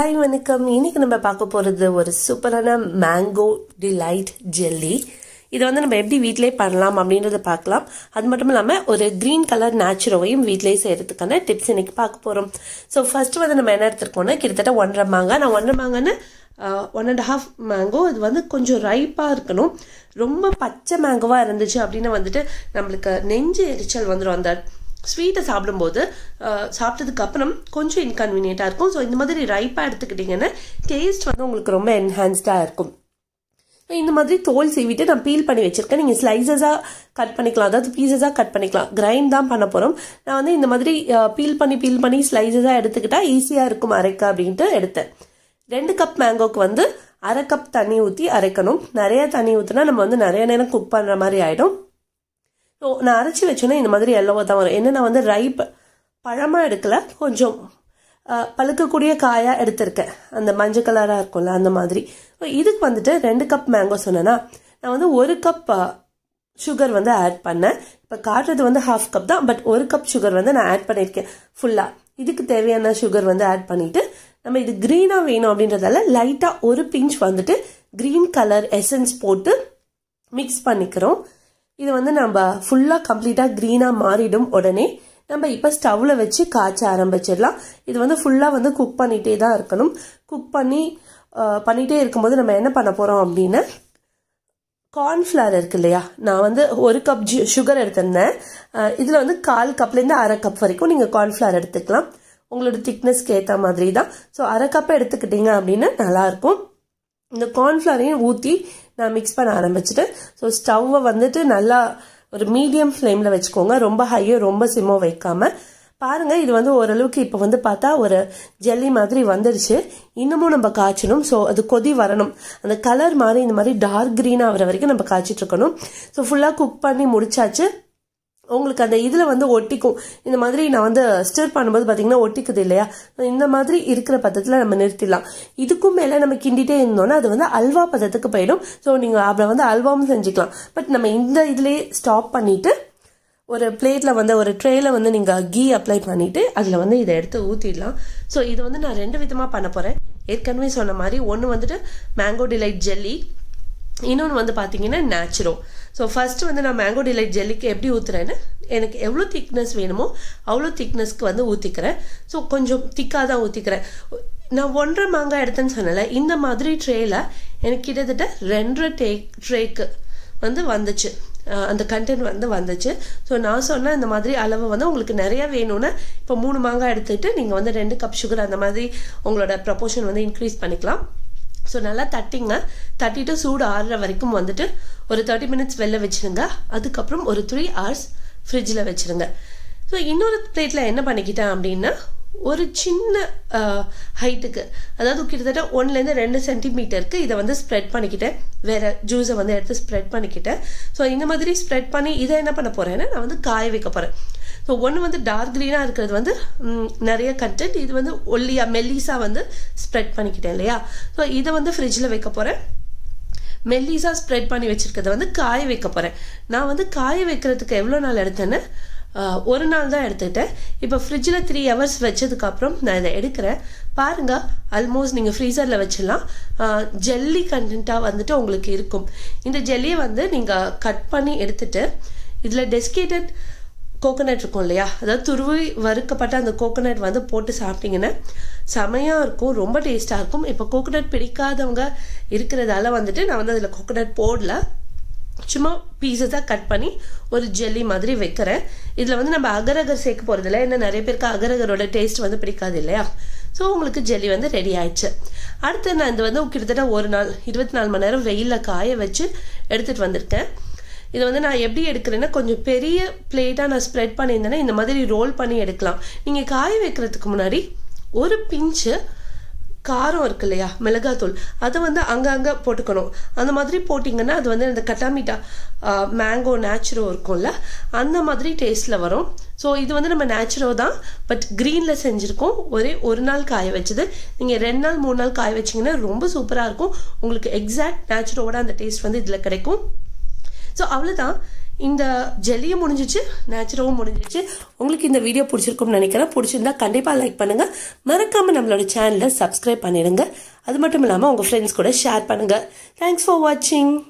hi வணக்கம் இன்னைக்கு நம்ம பார்க்க போகிறது ஒரு சூப்பரான மேங்கோ டிலைட் ஜெல்லி இதை வந்து நம்ம எப்படி வீட்டிலே பண்ணலாம் அப்படின்றத பார்க்கலாம் அது மட்டும் இல்லாமல் ஒரு க்ரீன் கலர் நேச்சுரோவையும் வீட்டிலே செய்கிறதுக்கான டிப்ஸ் இன்னைக்கு பார்க்க போகிறோம் ஸோ ஃபர்ஸ்ட் வந்து நம்ம என்ன எடுத்துருக்கோம்னா கிட்டத்தட்ட ஒன்றரை மாங்காய் நான் ஒன்றரை மாங்கான்னு ஒன் அண்ட் ஹாஃப் மேங்கோ இது வந்து கொஞ்சம் ரைப்பாக இருக்கணும் ரொம்ப பச்சை மேங்கோவாக இருந்துச்சு அப்படின்னு வந்துட்டு நம்மளுக்கு நெஞ்சு எரிச்சல் வந்துடும் அந்த ஸ்வீட்டை சாப்பிடும்போது சாப்பிட்டதுக்கு அப்புறம் கொஞ்சம் இன்கன்வீனியண்ட்டாக இருக்கும் ஸோ இந்த மாதிரி ரைப்பாக எடுத்துக்கிட்டிங்கன்னா டேஸ்ட் வந்து உங்களுக்கு ரொம்ப என்ஹான்ஸ்டாக இருக்கும் இந்த மாதிரி தோல் சீவிட்டு நான் பீல் பண்ணி வச்சிருக்கேன் நீங்கள் ஸ்லைசஸாக கட் பண்ணிக்கலாம் அதாவது பீசஸாக கட் பண்ணிக்கலாம் கிரைண்ட் தான் பண்ண போகிறோம் நான் வந்து இந்த மாதிரி பீல் பண்ணி பீல் பண்ணி ஸ்லைசஸாக எடுத்துக்கிட்டா ஈஸியாக இருக்கும் அரைக்க அப்படின்ட்டு எடுத்தேன் ரெண்டு கப் மேங்கோக்கு வந்து அரை கப் தண்ணி ஊற்றி அரைக்கணும் நிறைய தண்ணி ஊற்றினா நம்ம வந்து நிறைய நேரம் குக் பண்ணுற மாதிரி ஆகிடும் ஸோ நான் அரைச்சி வச்சோன்னா இந்த மாதிரி எல்லோவாக தான் வரும் என்ன நான் வந்து ரைப் பழமாக எடுக்கல கொஞ்சம் பழுக்கக்கூடிய காயாக எடுத்திருக்கேன் அந்த மஞ்சள் கலராக இருக்கும்ல அந்த மாதிரி இதுக்கு வந்துட்டு ரெண்டு கப் மேங்கோ சொன்னேன்னா நான் வந்து ஒரு கப் சுகர் வந்து ஆட் பண்ணேன் இப்போ காட்டுறது வந்து ஹாஃப் கப் தான் பட் ஒரு கப் சுகர் வந்து நான் ஆட் பண்ணியிருக்கேன் ஃபுல்லாக இதுக்கு தேவையான சுகர் வந்து ஆட் பண்ணிட்டு நம்ம இது க்ரீனாக வேணும் அப்படின்றதால லைட்டாக ஒரு பிஞ்ச் வந்துட்டு க்ரீன் கலர் எசன்ஸ் போட்டு மிக்ஸ் பண்ணிக்கிறோம் இது வந்து நம்ம ஃபுல்லாக கம்ப்ளீட்டாக க்ரீனாக மாறிடும் உடனே நம்ம இப்போ ஸ்டவ்வில் வச்சு காய்ச்ச ஆரம்பிச்சிடலாம் இது வந்து ஃபுல்லாக வந்து குக் பண்ணிகிட்டே தான் இருக்கணும் குக் பண்ணி பண்ணிகிட்டே இருக்கும்போது நம்ம என்ன பண்ண போகிறோம் அப்படின்னா கார்ன்ஃப்ளவர் இருக்கு இல்லையா நான் வந்து ஒரு கப் சுகர் எடுத்திருந்தேன் இதில் வந்து கால் கப்லேருந்து அரை கப் வரைக்கும் நீங்கள் கார்ன்ஃப்ளவர் எடுத்துக்கலாம் உங்களோட திக்னஸ்க்கு ஏற்ற மாதிரி தான் ஸோ அரை கப்பை எடுத்துக்கிட்டீங்க அப்படின்னா நல்லாயிருக்கும் இந்த கார்ன்ஃப்ளவரையும் ஊற்றி நான் மிக்ஸ் பண்ண ஆரம்பிச்சிட்டேன் ஸோ ஸ்டவ்வை வந்துட்டு நல்லா ஒரு மீடியம் ஃப்ளேமில் வச்சுக்கோங்க ரொம்ப ஹையோ ரொம்ப சிம்மோ வைக்காம பாருங்க இது வந்து ஓரளவுக்கு இப்போ வந்து பார்த்தா ஒரு ஜெல்லி மாதிரி வந்துடுச்சு இன்னமும் நம்ம காய்ச்சணும் ஸோ அது கொதி வரணும் அந்த கலர் மாதிரி இந்த மாதிரி டார்க் க்ரீனாக ஆகிற வரைக்கும் நம்ம காய்ச்சிட்டு இருக்கணும் ஸோ ஃபுல்லாக குக் பண்ணி முடிச்சாச்சு உங்களுக்கு அந்த இதில் வந்து ஒட்டிக்கும் இந்த மாதிரி நான் வந்து ஸ்டிர் பண்ணும்போது பார்த்தீங்கன்னா ஒட்டிக்குது இல்லையா இந்த மாதிரி இருக்கிற பதத்தில் நம்ம நிறுத்திடலாம் இதுக்கும் மேலே நம்ம கிண்டிட்டே இருந்தோம்னா அது வந்து அல்வா பதத்துக்கு போயிடும் ஸோ நீங்கள் அப்புறம் வந்து அல்வாவும் செஞ்சுக்கலாம் பட் நம்ம இந்த இதுலேயே ஸ்டாப் பண்ணிட்டு ஒரு பிளேட்டில் வந்து ஒரு ட்ரேல வந்து நீங்கள் கீ அப்ளை பண்ணிவிட்டு அதில் வந்து இதை எடுத்து ஊற்றிடலாம் ஸோ இது வந்து நான் ரெண்டு விதமாக பண்ண போகிறேன் ஏற்கனவே சொன்ன மாதிரி ஒன்று வந்துட்டு மேங்கோ டிலைட் ஜெல்லி இன்னொன்று வந்து பார்த்தீங்கன்னா நேச்சுரோ ஸோ ஃபஸ்ட்டு வந்து நான் மேங்கோ டிலைட் ஜெல்லிக்கு எப்படி ஊற்றுறேன்னு எனக்கு எவ்வளோ திக்னஸ் வேணுமோ அவ்வளோ திக்னஸ்க்கு வந்து ஊற்றிக்கிறேன் ஸோ கொஞ்சம் திக்காக தான் ஊற்றிக்கிறேன் நான் ஒன்றரை மாங்காய் எடுத்தேன்னு சொன்னல இந்த மாதிரி ட்ரேயில் எனக்கு கிட்டத்தட்ட ரெண்டரை டே ட்ரேக்கு வந்து வந்துச்சு அந்த கண்டென்ட் வந்து வந்துச்சு ஸோ நான் சொன்ன இந்த மாதிரி அளவு வந்து உங்களுக்கு நிறைய வேணும்னா இப்போ மூணு மாங்காய் எடுத்துகிட்டு நீங்கள் வந்து ரெண்டு கப் சுகர் அந்த மாதிரி உங்களோட ப்ரப்போர்ஷன் வந்து இன்க்ரீஸ் பண்ணிக்கலாம் ஸோ நல்லா தட்டிங்க தட்டிட்டு சூடு ஆறுற வரைக்கும் வந்துட்டு ஒரு தேர்ட்டி மினிட்ஸ் வெளில வச்சுருங்க அதுக்கப்புறம் ஒரு த்ரீ ஹவர்ஸ் ஃப்ரிட்ஜில் வச்சுருங்க ஸோ இன்னொரு பிளேட்டில் என்ன பண்ணிக்கிட்டேன் அப்படின்னா ஒரு சின்ன ஹைட்டுக்கு அதாவது கிட்டத்தட்ட ஒன்லேருந்து ரெண்டு சென்டிமீட்டருக்கு இதை வந்து ஸ்ப்ரெட் பண்ணிக்கிட்டேன் வேறு ஜூஸை வந்து எடுத்து ஸ்ப்ரெட் பண்ணிக்கிட்டேன் ஸோ இந்த மாதிரி ஸ்ப்ரெட் பண்ணி இதை என்ன பண்ண போகிறேன்னா நான் வந்து காய வைக்க போகிறேன் ஸோ ஒன்று வந்து டார்க் க்ரீனாக இருக்கிறது வந்து நிறைய கண்டென்ட் இது வந்து ஒல்லியாக மெல்லிஸாக வந்து ஸ்ப்ரெட் பண்ணிக்கிட்டேன் இல்லையா ஸோ இதை வந்து ஃப்ரிட்ஜில் வைக்க போகிறேன் மெல்லிஸாக ஸ்ப்ரெட் பண்ணி வச்சுருக்கிறத வந்து காய வைக்க போகிறேன் நான் வந்து காய வைக்கிறதுக்கு எவ்வளோ நாள் எடுத்தேன்னு ஒரு நாள் தான் எடுத்துக்கிட்டேன் இப்போ ஃப்ரிட்ஜில் த்ரீ ஹவர்ஸ் வச்சதுக்கப்புறம் நான் இதை எடுக்கிறேன் பாருங்கள் ஆல்மோஸ்ட் நீங்கள் ஃப்ரீசரில் வச்சிடலாம் ஜெல்லி கண்டென்ட்டாக வந்துட்டு உங்களுக்கு இருக்கும் இந்த ஜெல்லியை வந்து நீங்கள் கட் பண்ணி எடுத்துட்டு இதில் டெஸ்கேட்டட் கோகோனட் இருக்கும் இல்லையா அதாவது துருவி வறுக்கப்பட்ட அந்த கோகோனட் வந்து போட்டு சாப்பிட்டீங்கன்னா செமையாக இருக்கும் ரொம்ப டேஸ்ட்டாக இருக்கும் இப்போ கோகோனட் பிடிக்காதவங்க இருக்கிறதால வந்துட்டு நான் வந்து அதில் கோகோனட் போடல சும்மா பீஸஸாக கட் பண்ணி ஒரு ஜெல்லி மாதிரி வைக்கிறேன் இதில் வந்து நம்ம அகரகர் சேர்க்க போகிறதில்ல ஏன்னா நிறைய பேருக்கு அகரகரோட டேஸ்ட் வந்து பிடிக்காது இல்லையா ஸோ உங்களுக்கு ஜெல்லி வந்து ரெடி ஆயிடுச்சு அடுத்து நான் இது வந்து கிட்டத்தட்ட ஒரு நாள் இருபத்தி நாலு மணி நேரம் வெயிலில் காய வச்சு எடுத்துகிட்டு வந்திருக்கேன் இதை வந்து நான் எப்படி எடுக்கிறேன்னா கொஞ்சம் பெரிய பிளேட்டாக நான் ஸ்ப்ரெட் பண்ணியிருந்தேன்னா இந்த மாதிரி ரோல் பண்ணி எடுக்கலாம் நீங்கள் காய வைக்கிறதுக்கு முன்னாடி ஒரு பிஞ்சு காரம் இருக்கு இல்லையா மிளகாத்தூள் அதை வந்து அங்கங்கே போட்டுக்கணும் அந்த மாதிரி போட்டிங்கன்னா அது வந்து அந்த கட்டாமிட்டா மேங்கோ நேச்சுரோ இருக்கும்ல அந்த மாதிரி டேஸ்ட்டில் வரும் ஸோ இது வந்து நம்ம நேச்சுரோ தான் பட் க்ரீனில் செஞ்சுருக்கோம் ஒரே ஒரு நாள் காய வச்சது நீங்கள் ரெண்டு நாள் மூணு நாள் காய வச்சிங்கன்னா ரொம்ப சூப்பராக இருக்கும் உங்களுக்கு எக்ஸாக்ட் நேச்சுரோட அந்த டேஸ்ட் வந்து இதில் கிடைக்கும் ஸோ அவ்வளோதான் இந்த ஜெல்லியும் முடிஞ்சிச்சு நேச்சுரவும் முடிஞ்சிச்சு உங்களுக்கு இந்த வீடியோ பிடிச்சிருக்கும்னு நினைக்கிறேன் பிடிச்சிருந்தா கண்டிப்பாக லைக் பண்ணுங்க மறக்காம நம்மளோட சேனலை சப்ஸ்கிரைப் பண்ணிடுங்க அது மட்டும் இல்லாமல் உங்கள் ஃப்ரெண்ட்ஸ் கூட ஷேர் பண்ணுங்க தேங்க்ஸ் ஃபார் வாட்சிங்